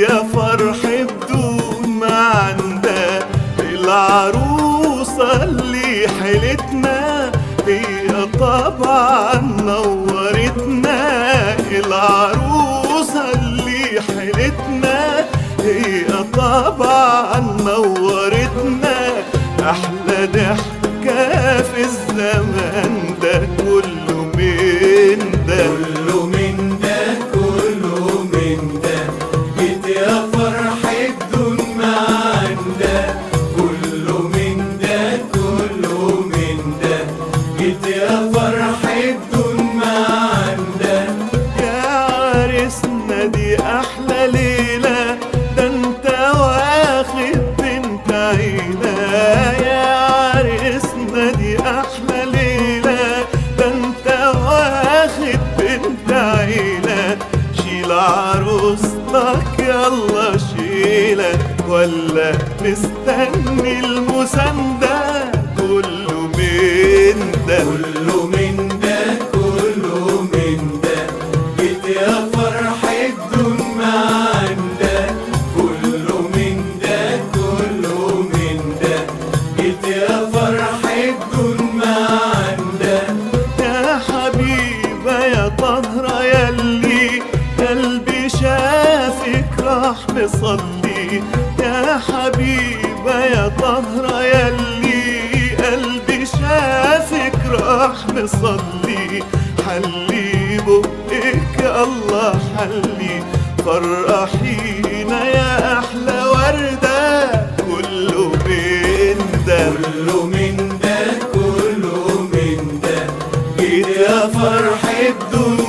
يا فرح بدون ما عندها العروسة اللي حيلتنا هي طبعا نورتنا العروسة اللي حيلتنا هي طبعا نورتنا أحلى ضحكة في الزمن ده كله من ده كله من ده كله من ده جيت يا فرح بدون ما عنده كله من ده كله من ده جيت يا فرح بدون ما عنده يا عرسنا دي احلى ليله ده انت واخد بنت عيله يا عرسنا دي احلى ليله ده انت واخد بنت عيله شيل عروستك يلا شيلك ولا مستني المسانده كله من ده كله من ده كله من ده جيت يا فرح بدون ما عنده كله من ده كله من ده جيت يا فرح بدون ما عنده يا حبيبة يا طهرة يلي قلبي شافك راح مصلي يا حبيبة يا طهرة يلي قلبي شافك راح مصلي حلي بقك يا الله حلي فرحينا يا أحلى وردة كله بين ده كله من ده كله من ده جيت يا فرح بدون